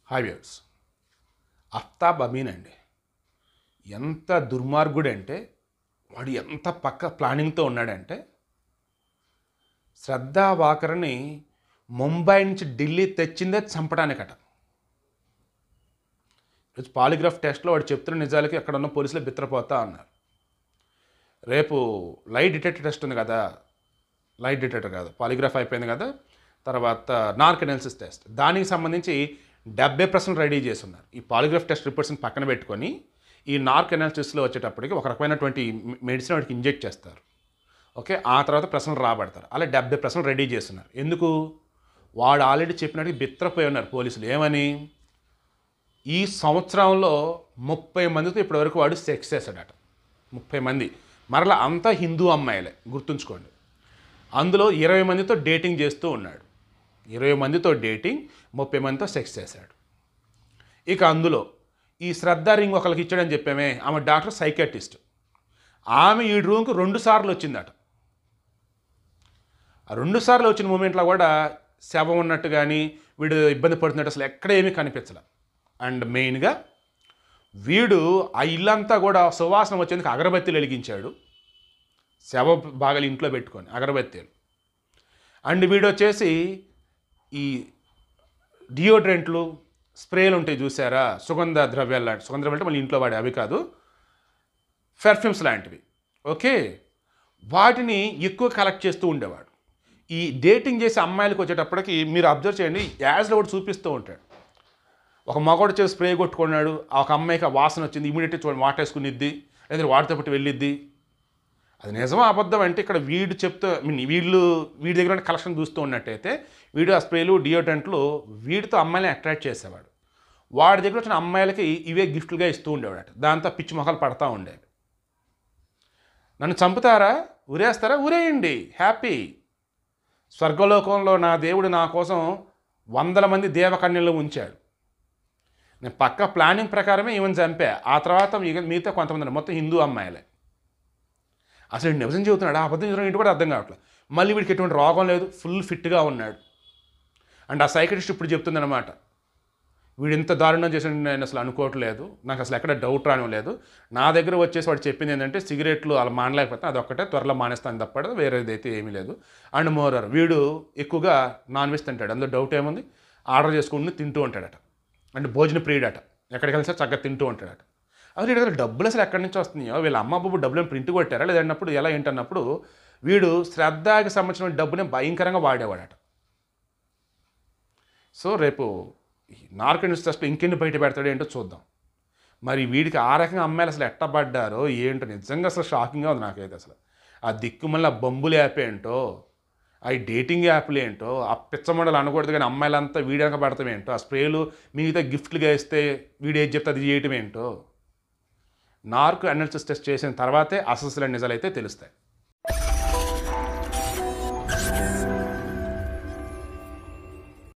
Hi viewers Aftab Amin అండి ఎంత దుర్మార్గుడు అంటే వాడు ఎంత పక్క ప్లానింగ్తో ఉన్నాడంటే శ్రద్ధా వాకర్ని ముంబై నుంచి ఢిల్లీ తెచ్చిందే చంపడానికట ఈరోజు పాలిగ్రాఫ్ టెస్ట్లో వాడు చెప్తున్న నిజాలకి అక్కడ ఉన్న పోలీసులు బిత్రపోతా ఉన్నారు రేపు లైట్ డిటెక్టర్ టెస్ట్ ఉంది కదా లైట్ డిటెక్టర్ కాదు పాలిగ్రాఫ్ అయిపోయింది కదా తర్వాత నార్క్ ఎనాలిసిస్ టెస్ట్ దానికి సంబంధించి డెబ్బై పర్సెంట్ రెడీ చేసి ఉన్నారు ఈ పాలిగ్రాఫ్ టెస్ట్ రిపోర్ట్స్ని పక్కన పెట్టుకొని ఈ నార్క్ ఎనాలిసిస్లో వచ్చేటప్పటికి ఒక రకమైనటువంటి మెడిసిన్ వాడికి ఇంజెక్ట్ చేస్తారు ఓకే ఆ తర్వాత ప్రశ్నలు రాబడతారు అలా డెబ్బై ప్రశ్నలు రెడీ చేస్తున్నారు ఎందుకు వాడు ఆల్రెడీ చెప్పినట్టు బిత్రపోయి ఉన్నారు పోలీసులు ఏమని ఈ సంవత్సరంలో ముప్పై మందితో ఇప్పటివరకు వాడు సెక్స్ చేశాడట ముప్పై మంది మరలా అంతా హిందూ అమ్మాయిలే గుర్తుంచుకోండి అందులో ఇరవై మందితో డేటింగ్ చేస్తూ ఉన్నాడు ఇరవై మందితో డేటింగ్ ముప్పై మందితో సెక్స్ చేశాడు ఇక అందులో ఈ శ్రద్ధ రింగ్ ఒకరికి ఇచ్చాడని చెప్పామే ఆమె డాక్టర్ సైకాటిస్ట్ ఆమె ఈ రూమ్కి రెండు సార్లు వచ్చిందట ఆ రెండు సార్లు వచ్చిన మూమెంట్లో కూడా శవం ఉన్నట్టు కానీ వీడు ఇబ్బంది పడుతున్నట్టు అసలు ఎక్కడ ఏమీ కనిపించలే అండ్ మెయిన్గా వీడు ఆ ఇల్లంతా కూడా సువాసన వచ్చేందుకు అగరబత్తీలు వెలిగించాడు శవ భాగాలు ఇంట్లో పెట్టుకొని అగరబత్తీలు అండ్ వీడు వచ్చేసి ఈ డియోడ్రెంట్లు స్ప్రేలు ఉంటాయి చూసారా సుగంధ ద్రవ్యాలు లాంటి సుగంధ ద్రవ్యాలు అంటే మళ్ళీ ఇంట్లో వాడే అవి కాదు పెర్ఫ్యూమ్స్ లాంటివి ఓకే వాటిని ఎక్కువ కలెక్ట్ చేస్తూ ఉండేవాడు ఈ డేటింగ్ చేసే అమ్మాయిలకు వచ్చేటప్పటికి మీరు అబ్జర్వ్ చేయండి యాజ్లో కూడా చూపిస్తూ ఉంటాడు ఒక మగవాడు చేసి స్ప్రే కొట్టుకున్నాడు ఆ ఒక అమ్మాయికి ఆ వాసన వచ్చింది ఇమీడియట్గా చూడండి వాటేసుకునిద్ది లేదా వాటితో పాటు వెళ్ళిద్ది అది నిజమా అబద్ధం అంటే ఇక్కడ వీడు చెప్తూ ఐ మీన్ వీళ్ళు వీడి దగ్గర ఉన్న కలెక్షన్ చూస్తూ ఉన్నట్టయితే వీడు ఆ స్ప్రేలు డియోడ్రెంట్లు వీడితో అమ్మాయిని అట్రాక్ట్ చేసేవాడు వాడి దగ్గర వచ్చిన అమ్మాయిలకి ఇవే గిఫ్ట్లుగా ఇస్తూ ఉండేవాడు దాంతో పిచ్చి మొహాలు పడతా ఉండేవి నన్ను చంపుతారా ఊరేస్తారా ఊరేయండి హ్యాపీ స్వర్గలోకంలో నా దేవుడు నా కోసం వందల మంది దేవకన్యలు ఉంచాడు నేను పక్క ప్లానింగ్ ప్రకారమే ఈవెన్ చంపా ఆ తర్వాత మిగ- మిగతా కొంతమంది ఉన్నారు. మొత్తం హిందూ అమ్మాయిలే అసలు వీడు నిజం చెబుతున్నాడు ఆ అబద్ధం చెబుతున్నాడు ఏంటి కూడా అర్థం కావట్లేదు మళ్ళీ వీడికి ఎటువంటి రోగం లేదు ఫుల్ ఫిట్గా ఉన్నాడు అండ్ ఆ సైకటిస్ట్ ఇప్పుడు చెప్తుందన్నమాట వీడు ఇంత దారుణం చేసిన నేను అసలు అనుకోవట్లేదు నాకు అసలు ఎక్కడ డౌట్ రానివ్వలేదు నా దగ్గర వచ్చేసి వాడు చెప్పింది ఏంటంటే సిగరెట్లు అలా మానలేకపోతే అదొక్కటే త్వరలో మానేస్తాను తప్పదు వేరేది అయితే ఏమీ లేదు అండ్ మోరర్ వీడు ఎక్కువగా నాన్ వెజ్ తింటాడు అందులో డౌట్ ఏముంది ఆర్డర్ చేసుకుని తింటూ ఉంటాడట అంటే భోజన ప్రియుడట ఎక్కడికి వెళ్ళినా సరే చక్కగా తింటూ ఉంటాడట అసలు వీడి దగ్గర డబ్బులు అసలు ఎక్కడి నుంచి వస్తున్నాయో వీళ్ళ అమ్మ బాబు డబ్బులు ప్రింట్ కొట్టారా లేదన్నప్పుడు ఎలా ఏంటన్నప్పుడు వీడు శ్రద్ధకి సంబంధించిన డబ్బుని భయంకరంగా వాడేవాడట సో రేపు నార్క్ న్యూస్ టెస్ట్లో ఇంకెన్ని బయట పెడతాడో ఏంటో చూద్దాం మరి వీడికి ఆ రకంగా అమ్మాయిలు అసలు ఎట్టబడ్డారో ఏంటో నిజంగా అసలు షాకింగ్గా ఉంది నాకైతే అసలు ఆ దిక్కుమల్ల బొంబులు యాప్ ఏంటో ఆ డేటింగ్ యాప్లు ఏంటో ఆ పిచ్చమండలు అనకూడదు కానీ అమ్మాయిలంతా వీడియోక పడతాం ఏంటో ఆ స్ప్రేలు మిగతా గిఫ్ట్లుగా ఇస్తే వీడు ఏది చెప్తే అది చేయటం ఏంటో నార్క్ అనాలిసిస్ టెస్ట్ చేసిన తర్వాతే అసలు నిజాలు అయితే తెలుస్తాయి